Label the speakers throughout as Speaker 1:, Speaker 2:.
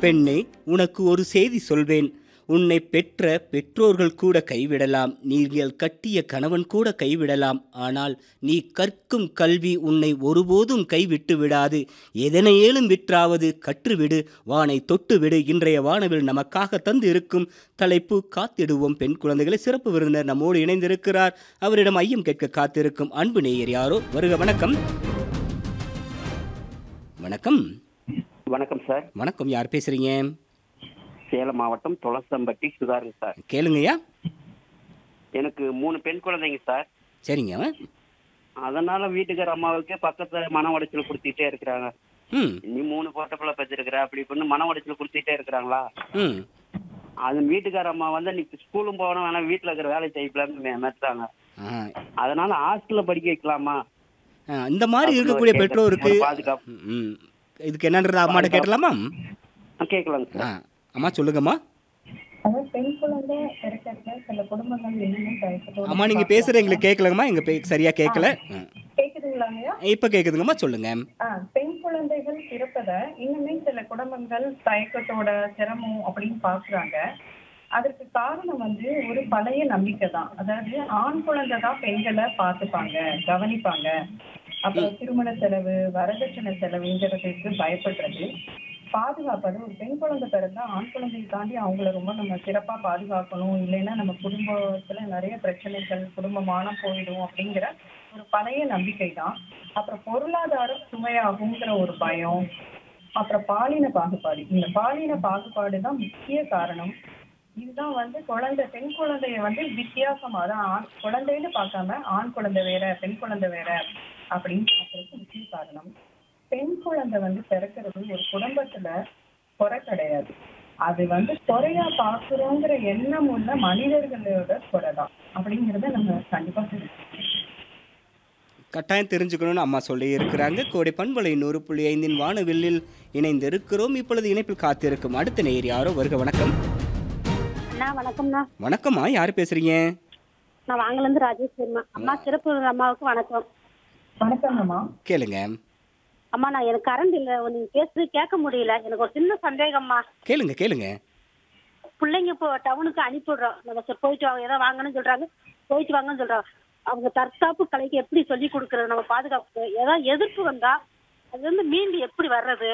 Speaker 1: பெண்ணே உனக்கு ஒரு செய்தி சொல்வேன் உன்னை பெற்ற பெற்றோர்கள் கூட கைவிடலாம் நீங்கள் கட்டிய கணவன் கூட கைவிடலாம் ஆனால் நீ கற்கும் கல்வி உன்னை ஒருபோதும் கைவிட்டு விடாது எதனையேலும் விற்றாவது கற்றுவிடு வானை தொட்டுவிடு இன்றைய வானவில் நமக்காக தந்து இருக்கும் தலைப்பு காத்திடுவோம் பெண் குழந்தைகளை சிறப்பு விருந்தினர் நம்மோடு இணைந்திருக்கிறார் அவரிடம் ஐயம் கேட்க காத்திருக்கும் அன்பு நேயர் யாரோ வருக வணக்கம் வணக்கம்
Speaker 2: வணக்கம் சார்
Speaker 1: வணக்கம் யார் பேசுறீங்க
Speaker 2: சேலம் மாவட்டம் துளசம்பட்டி சுதாருங்க சார்
Speaker 1: கேளுங்கய்யா
Speaker 2: எனக்கு மூணு பெண் குழந்தைங்க சார்
Speaker 1: சரிங்க
Speaker 2: அதனால வீட்டுக்கார அம்மாவுக்கு பக்கத்துல மன உடைச்சல் கொடுத்துட்டே இருக்கிறாங்க
Speaker 1: ம்
Speaker 2: நீ மூணு பொட்டப்பிள்ள பெற்றிருக்கிற அப்படி இப்படின்னு மன உடைச்சல் கொடுத்துட்டே இருக்கிறாங்களா
Speaker 1: ம்
Speaker 2: அது வீட்டுக்கார அம்மா வந்து நீ ஸ்கூலும் போகணும் வேணா வீட்டுல இருக்கிற வேலை செய்யலாம்னு மெத்தாங்க
Speaker 1: ஆ
Speaker 2: அதனால ஹாஸ்டல்ல படிக்க வைக்கலாமா
Speaker 1: ஆ, இந்த மாதிரி
Speaker 2: அப்படின்னு
Speaker 1: இருக்கக்கூடிய
Speaker 2: ஒரு கேட்க-
Speaker 1: பெற்றோருக்கு
Speaker 2: ஒரு பாதுகாப்பு
Speaker 1: ம் இதுக்கு என்னன்றத அம்மாட்ட கேட்டலாமா
Speaker 2: ஆ, கேட்கலாங்க
Speaker 1: ஆ
Speaker 2: சார்
Speaker 1: அம்மா சொல்லுங்கம்மா
Speaker 3: அதாவது பெண் குழந்தை பிறக்கிறதுல சில குடும்பங்கள் இன்னுமே தயக்கத்தோட
Speaker 1: அம்மா நீங்க பேசுறது எங்களுக்கு கேட்கலங்கம்மா எங்க பே சரியா கேட்கல
Speaker 3: கேக்குதுங்களாங்கய்யா
Speaker 1: இப்ப கேக்குதுங்கம்மா சொல்லுங்க
Speaker 3: ஆ, பெண் குழந்தைகள் பிறப்பத இன்னுமே சில குடும்பங்கள் தயக்கத்தோட சிரமம் அப்படின்னு பாக்குறாங்க அதற்கு காரணம் வந்து ஒரு பழைய நம்பிக்கை தான் அதாவது ஆண் குழந்தை தான் பெண்களை பார்த்துப்பாங்க கவனிப்பாங்க அப்புறம் திருமண செலவு வரதட்சணை செலவுங்கிறதுக்கு பயப்படுறது பாதுகாப்பது ஒரு பெண் குழந்தை பிறந்தா ஆண் குழந்தையை தாண்டி அவங்கள ரொம்ப நம்ம சிறப்பா பாதுகாக்கணும் இல்லைன்னா நம்ம குடும்பத்துல நிறைய பிரச்சனைகள் குடும்பமானம் போயிடும் அப்படிங்கிற ஒரு பழைய நம்பிக்கை தான் அப்புறம் பொருளாதார சுமையாகுங்கிற ஒரு பயம் அப்புறம் பாலின பாகுபாடு இந்த பாலின பாகுபாடு தான் முக்கிய காரணம் இதுதான் வந்து குழந்தை பெண் குழந்தைய வந்து வித்தியாசமா தான் ஆண் குழந்தைன்னு பார்க்காம ஆண் குழந்தை வேற பெண் குழந்தை வேற அப்படின்னு பார்க்கறதுக்கு முக்கிய காரணம் பெண் குழந்தை வந்து பிறக்கிறது ஒரு குடும்பத்துல குறை கிடையாது அது வந்து குறையா பாக்குறோங்கிற எண்ணம் உள்ள மனிதர்களோட குறை தான் அப்படிங்கறத நம்ம கண்டிப்பா தெரிஞ்சுக்கணும்
Speaker 1: கட்டாயம் தெரிஞ்சுக்கணும்னு அம்மா சொல்லி இருக்கிறாங்க கோடை பண்பலை நூறு புள்ளி ஐந்தின் வானவில்லில் இணைந்து இருக்கிறோம் இப்பொழுது இணைப்பில் காத்திருக்கும் அடுத்த நேயர் யாரோ வருக வணக்கம்
Speaker 4: அண்ணா வணக்கம்ண்ணா
Speaker 1: வணக்கம்மா யார் பேசுறீங்க
Speaker 4: நான் வாங்கலேருந்து ராஜேஸ்வரிமா அம்மா சிறப்பு அம்மாவுக்கு வணக்கம்
Speaker 3: வணக்கங்கம்மா
Speaker 1: கேளுங்க
Speaker 4: அம்மா நான் எனக்கு கரண்ட் இல்லை நீங்க பேசுறது கேட்க முடியல எனக்கு ஒரு சின்ன சந்தேகம்மா
Speaker 1: கேளுங்க கேளுங்க
Speaker 4: பிள்ளைங்க இப்போ டவுனுக்கு அனுப்பிவிடுறோம் நம்ம சரி போயிட்டு வாங்க ஏதோ வாங்கன்னு சொல்றாங்க போயிட்டு வாங்கன்னு சொல்றாங்க அவங்க தற்காப்பு கலைக்கு எப்படி சொல்லி கொடுக்கறது நம்ம பாதுகாப்பு ஏதாவது எதிர்ப்பு வந்தா அது வந்து மீண்டு எப்படி வர்றது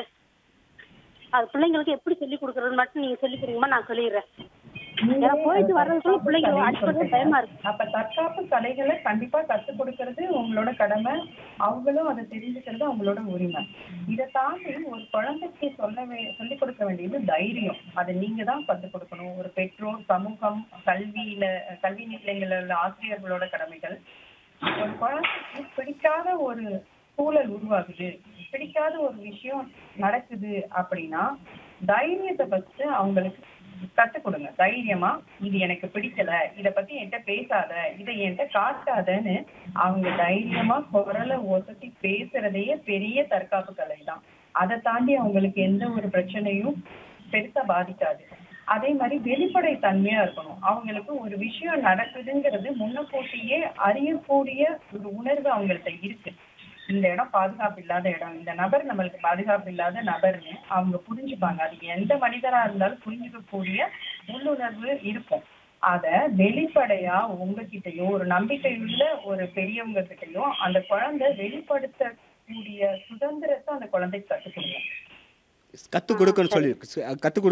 Speaker 4: அது பிள்ளைங்களுக்கு எப்படி சொல்லி கொடுக்கறதுன்னு மட்டும் நீங்க சொல்லி கொடுங்கம்மா நான் சொல்லிடுறேன் ஏன்னா போயிட்டு வர்றதுக்குள்ள பிள்ளைங்க அடிப்பது பயமா இருக்கு
Speaker 3: அப்ப தற்காப்பு கலைகளை கண்டிப்பா கத்துக் கொடுக்கறது உங்களோட கடமை அவங்களும் அதை தெரிஞ்சுக்கிறது அவங்களோட உரிமை இதை தாண்டி ஒரு குழந்தைக்கு சொல்ல வே- சொல்லிக் கொடுக்க வேண்டியது தைரியம் அதை நீங்க தான் கத்துக் கொடுக்கணும் ஒரு பெற்றோர் சமூகம் கல்வியில கல்வி நிலையங்களில் உள்ள ஆசிரியர்களோட கடமைகள் ஒரு குழந்தைக்கு பிடிக்காத ஒரு சூழல் உருவாகுது பிடிக்காத ஒரு விஷயம் நடக்குது அப்படின்னா தைரியத்தை ஃபர்ஸ்ட் அவங்களுக்கு கத்துக் கொடுங்க தைரியமா இது எனக்கு பிடிக்கல இத பத்தி என்கிட்ட பேசாத இதை என்கிட்ட காட்டாதன்னு அவங்க தைரியமா குரலை ஒசத்தி பேசுறதையே பெரிய தற்காப்பு கலை தான் அதை தாண்டி அவங்களுக்கு எந்த ஒரு பிரச்சனையும் பெருசா பாதிக்காது அதே மாதிரி வெளிப்படை தன்மையா இருக்கணும் அவங்களுக்கு ஒரு விஷயம் நடக்குதுங்கிறது முன்னக்கூட்டியே அறியக்கூடிய ஒரு உணர்வு அவங்கள்ட்ட இருக்கு இந்த இடம் பாதுகாப்பு இல்லாத இடம் இந்த நபர் நம்மளுக்கு பாதுகாப்பு இல்லாத நபர்னு அவங்க புரிஞ்சுப்பாங்க அது எந்த மனிதரா இருந்தாலும் புரிஞ்சுக்கக்கூடிய உள்ளுணர்வு இருக்கும் அத வெளிப்படையா உங்ககிட்டயோ ஒரு நம்பிக்கையுள்ள ஒரு பெரியவங்க கிட்டயோ அந்த குழந்தை வெளிப்படுத்தக்கூடிய சுதந்திரத்தை அந்த குழந்தைக்கு கற்றுக் கொடுங்க
Speaker 1: கற்றுக் கொடுக்கன்னு சொல்லி கற்றுக்